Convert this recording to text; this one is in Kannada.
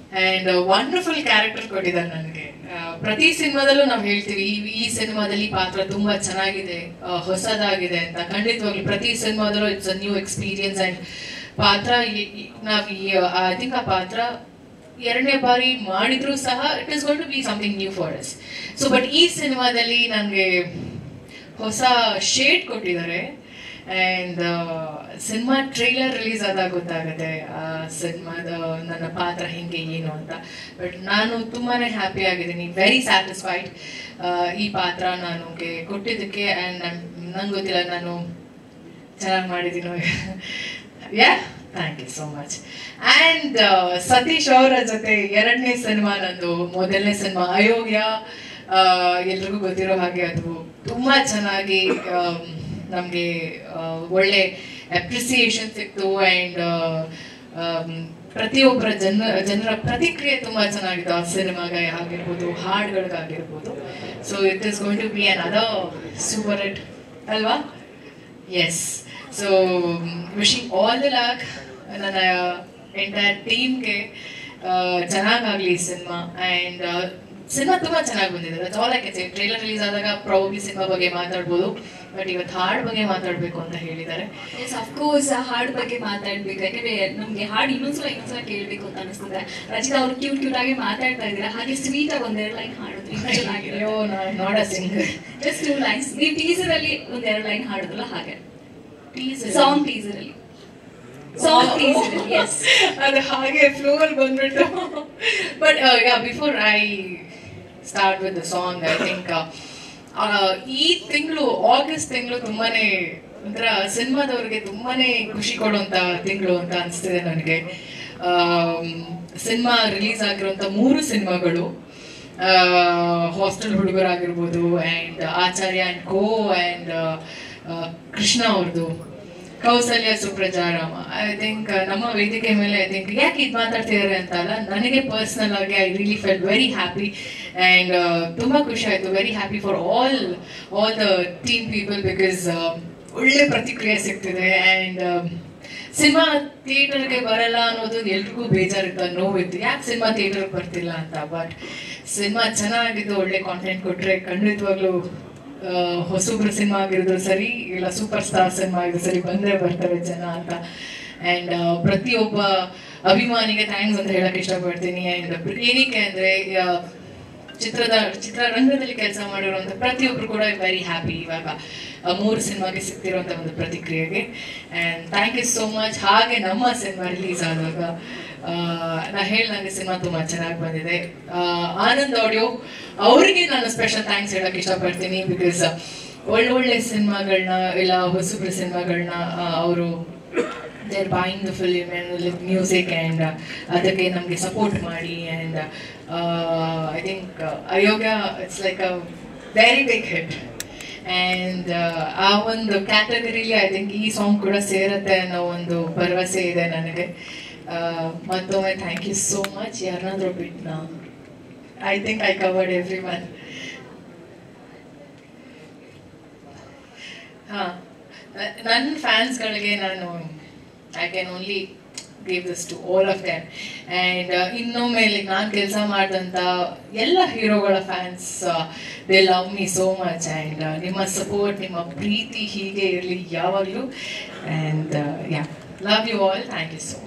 ಆ್ಯಂಡ್ ವಂಡರ್ಫುಲ್ ಕ್ಯಾರೆಕ್ಟರ್ ಕೊಟ್ಟಿದ್ದಾರೆ ನನಗೆ ಪ್ರತಿ ಸಿನಿಮಾದಲ್ಲೂ ನಾವು ಹೇಳ್ತೀವಿ ಈ ಈ ಸಿನಿಮಾದಲ್ಲಿ ಈ ಪಾತ್ರ ತುಂಬ ಚೆನ್ನಾಗಿದೆ ಆ, ಹೊಸದಾಗಿದೆ ಅಂತ ಖಂಡಿತವಾಗ್ಲೂ ಪ್ರತಿ ಸಿನಿಮಾದಲ್ಲೂ it's a new experience and ಪಾತ್ರ ನಾವು ಈ ಐ ಥಿಂಕ್ ಆ ಪಾತ್ರ ಎರಡನೇ ಬಾರಿ ಮಾಡಿದ್ರು ಸಹ it is goal to be something new for us so but ಈ ಸಿನಿಮಾದಲ್ಲಿ ನನಗೆ ಹೊಸ ಶೇಡ್ ಕೊಟ್ಟಿದ್ದಾರೆ ಆ್ಯಂಡ್ ಸಿನಿಮಾ ಟ್ರೈಲರ್ ರಿಲೀಸ್ ಆದಾಗ ಗೊತ್ತಾಗುತ್ತೆ ಆ ಸಿನಿಮಾದ ನನ್ನ ಪಾತ್ರ ಹೆಂಗೆ ಏನು ಅಂತ ಬಟ್ ನಾನು ತುಂಬಾ ಹ್ಯಾಪಿ ಆಗಿದ್ದೀನಿ ವೆರಿ ಸ್ಯಾಟಿಸ್ಫೈಡ್ ಈ ಪಾತ್ರ ನನಗೆ ಕೊಟ್ಟಿದ್ದಕ್ಕೆ ಆ್ಯಂಡ್ ನಂಗೆ ಗೊತ್ತಿಲ್ಲ ನಾನು ಚೆನ್ನಾಗಿ ಮಾಡಿದ್ದೀನೋ yeah thank you so much and Satish ಅವರ ಜೊತೆ ಎರಡನೇ ಸಿನಿಮಾ ನಂದು ಮೊದಲನೇ ಸಿನಿಮಾ ಅಯೋಗ್ಯ ಆ, ಎಲ್ರಿಗೂ ಗೊತ್ತಿರೋ ಹಾಗೆ ಅದು ತುಂಬ ಚೆನ್ನಾಗಿ ನಮಗೆ ಒಳ್ಳೆ ಅಪ್ರಿಸಿಯೇಷನ್ ಸಿಕ್ತು ಆ್ಯಂಡ್ ಪ್ರತಿಯೊಬ್ಬರ ಜನ ಜನರ ಪ್ರತಿಕ್ರಿಯೆ ತುಂಬ ಚೆನ್ನಾಗಿತ್ತು ಆ ಸಿನಿಮಾಗೆ ಆಗಿರ್ಬೋದು ಹಾಡುಗಳಿಗಾಗಿರ್ಬೋದು so it is going to be an other super hit ಅಲ್ವಾ yes so wishing all the luck ನನ್ನ ಎಂಟೈರ್ ಟೀಮ್ಗೆ ಚೆನ್ನಾಗಾಗಲಿ ಈ ಸಿನಿಮಾ ಆ್ಯಂಡ್ ಸಿನಿಮಾ ತುಂಬ ಚೆನ್ನಾಗಿ ಬಂದಿದೆ that's all I can say trailer release ಆದಾಗ ಪ್ರಾಬಬ್ಲಿ ಸಿನಿಮಾ ಬಗ್ಗೆ ಮಾತಾಡ್ಬೋದು ಬಟ್ ಇವತ್ತು ಹಾಡು ಬಗ್ಗೆ ಮಾತಾಡಬೇಕು ಅಂತ ಹೇಳಿದ್ದಾರೆ ಎಸ್ ಅಫ್ಕೋರ್ಸ್ ಹಾಡ್ ಬಗ್ಗೆ ಮಾತಾಡ್ಬೇಕು ಯಾಕಂದ್ರೆ ನಮ್ಗೆ ಹಾಡು ಇನ್ನೊಂದ್ಸಲ ಇನ್ನೊಂದ್ಸಲ ಕೇಳ್ಬೇಕು ಅಂತ ಅನಿಸ್ತದೆ ರಚಿತಾ ಅವರು ಕ್ಯೂಟ್ ಕ್ಯೂಟ್ ಆಗಿ ಮಾತಾಡ್ತಾ ಇದ್ದೀರಾ ಹಾಗೆ ಸ್ವೀಟ್ ಆಗಿ ಒಂದೆರಡು ಲೈನ್ ಹಾಡಿದ್ರೆ ಇನ್ನೂ ಅಯ್ಯೋ ಚೆನ್ನಾಗಿರೋ ನೋಡ ಸಿಂಗರ್ ಜಸ್ಟ್ ಟೂ ಲೈನ್ಸ್ ನೀವು ಟೀಸರ್ ಅಲ್ಲಿ ಒಂದೆರಡು ಲೈನ್ ಹಾಡಿದ್ರಲ್ಲ ಹಾಗೆ ಸಾಂಗ್ ಟೀಸರ್ ಅಲ್ಲಿ ಸಾಂಗ್ ಟೀಸರ್ ಅಲ್ಲಿ ಎಸ್ ಅದು ಹಾಗೆ ಫ್ಲೋ ಅಲ್ಲಿ ಬಂದ್ಬಿಟ್ಟು but yeah before I start with the song I think ಈ ತಿಂಗಳು ಆಗಸ್ಟ್ ತಿಂಗಳು ತುಂಬಾನೇ ಒಂಥರ ಸಿನಿಮಾದವ್ರಿಗೆ ತುಂಬಾನೇ ಖುಷಿ ಕೊಡುವಂತ ತಿಂಗಳು ಅಂತ ಅನಿಸ್ತಿದೆ ನನಗೆ ಸಿನಿಮಾ ರಿಲೀಸ್ ಆಗಿರುವಂತ ಮೂರು ಸಿನಿಮಾಗಳು ಹಾಸ್ಟೆಲ್ ಹುಡುಗರಾಗಿರ್ಬೋದು ಆ್ಯಂಡ್ ಆಚಾರ್ಯ ಆ್ಯಂಡ್ ಕೋ ಆ್ಯಂಡ್ ಕೃಷ್ಣ ಅವ್ರದ್ದು ಕೌಸಲ್ಯ ಸುಪ್ರಜಾರಾಮ ಐ ಥಿಂಕ್ ನಮ್ಮ ವೇದಿಕೆ ಮೇಲೆ ಐ ಥಿಂಕ್ ಯಾಕೆ ಇದು ಮಾತಾಡ್ತಿದ್ದಾರೆ ಅಂತ ಅಲ್ಲ ನನಗೆ ಪರ್ಸ್ನಲ್ ಆಗಿ I really felt very happy and ತುಂಬ ಖುಷಿ ಆಯಿತು very happy for all all the team people because ಒಳ್ಳೆ ಪ್ರತಿಕ್ರಿಯೆ ಸಿಗ್ತಿದೆ ಆ್ಯಂಡ್ ಸಿನಿಮಾ ಥಿಯೇಟರ್ಗೆ ಬರಲ್ಲ ಅನ್ನೋದು ಎಲ್ರಿಗೂ ಬೇಜಾರಿತ್ತು ನೋವಿತ್ತು ಯಾಕೆ ಸಿನಿಮಾ ಥಿಯೇಟರ್ಗೆ ಬರ್ತಿಲ್ಲ ಅಂತ ಬಟ್ ಸಿನಿಮಾ ಚೆನ್ನಾಗಿದ್ದು ಒಳ್ಳೆ ಕಾಂಟೆಂಟ್ ಕೊಟ್ಟರೆ ಖಂಡಿತವಾಗ್ಲೂ ಆ, ಹೊಸಬ್ರು ಸಿನಿಮಾ ಆಗಿರೋದು ಸರಿ ಇಲ್ಲ ಸೂಪರ್ ಸ್ಟಾರ್ ಸಿನಿಮಾ ಆಗಿದ್ರು ಸರಿ ಬಂದರೆ ಬರ್ತಾರೆ ಜನ ಅಂತ ಆ್ಯಂಡ್ ಪ್ರತಿಯೊಬ್ಬ ಅಭಿಮಾನಿಗೆ ಥ್ಯಾಂಕ್ಸ್ ಅಂತ ಹೇಳಕ್ ಇಷ್ಟಪಡ್ತೀನಿ ಆ್ಯಂಡ್ ಏನಕ್ಕೆ ಅಂದರೆ ಚಿತ್ರದ ಚಿತ್ರರಂಗದಲ್ಲಿ ಕೆಲಸ ಮಾಡಿರುವಂಥ ಪ್ರತಿಯೊಬ್ಬರು ಕೂಡ ವೆರಿ ಹ್ಯಾಪಿ ಇವಾಗ ಆ ಮೂರು ಸಿನಿಮಾಗೆ ಸಿಗ್ತಿರುವಂಥ ಒಂದು ಪ್ರತಿಕ್ರಿಯೆಗೆ and thank you so much ಹಾಗೆ ನಮ್ಮ ಸಿನಿಮಾ ರಿಲೀಸ್ ಆದಾಗ ಆ, ನಾ ಹೇಳ್ದಂಗೆ ಸಿನಿಮಾ ತುಂಬ ಚೆನ್ನಾಗಿ ಬಂದಿದೆ ಆ, ಆನಂದ್ ಆಡಿಯೋ ಅವರಿಗೆ ನಾನು ಸ್ಪೆಷಲ್ ಥ್ಯಾಂಕ್ಸ್ ಹೇಳಕ್ಕೆ ಇಷ್ಟಪಡ್ತೀನಿ ಬಿಕಾಸ್ ಒಳ್ಳೊಳ್ಳೆ ಸಿನಿಮಾಗಳನ್ನ ಇಲ್ಲ ಹೊಸಬ್ರ ಸಿನಿಮಾಗಳನ್ನ ಅವರು their buying the film and like music and ಅದಕ್ಕೆ ನಮಗೆ ಸಪೋರ್ಟ್ ಮಾಡಿ ಆ್ಯಂಡ್ ಐ ಥಿಂಕ್ ಅಯೋಗ it's like a very big hit and ಆ ಒಂದು ಕ್ಯಾಟಗರಿಲಿ ಐ ಥಿಂಕ್ ಈ ಸಾಂಗ್ ಕೂಡ ಸೇರುತ್ತೆ ಅನ್ನೋ ಒಂದು ಭರವಸೆ ಇದೆ ನನಗೆ ಆ, ಮತ್ತೊಮ್ಮೆ ಥ್ಯಾಂಕ್ ಯು ಸೋ ಮಚ್ ಯಾರನ್ನಾದ್ರೂ ಬಿಟ್ನಾ I think I covered every one ಹಾಂ ನನ್ನ ಫ್ಯಾನ್ಸ್ಗಳಿಗೆ ನಾನು I can only give this to all of them and ಇನ್ನೊಮ್ಮೆ ಲೈಕ್ ನಾನು ಕೆಲಸ ಮಾಡಿದಂಥ ಎಲ್ಲ ಹೀರೋಗಳ fans they love me so much and ನಿಮ್ಮ ಸಪೋರ್ಟ್ ನಿಮ್ಮ ಪ್ರೀತಿ ಹೀಗೆ ಇರಲಿ ಯಾವಾಗಲೂ and yeah love you all thank you so much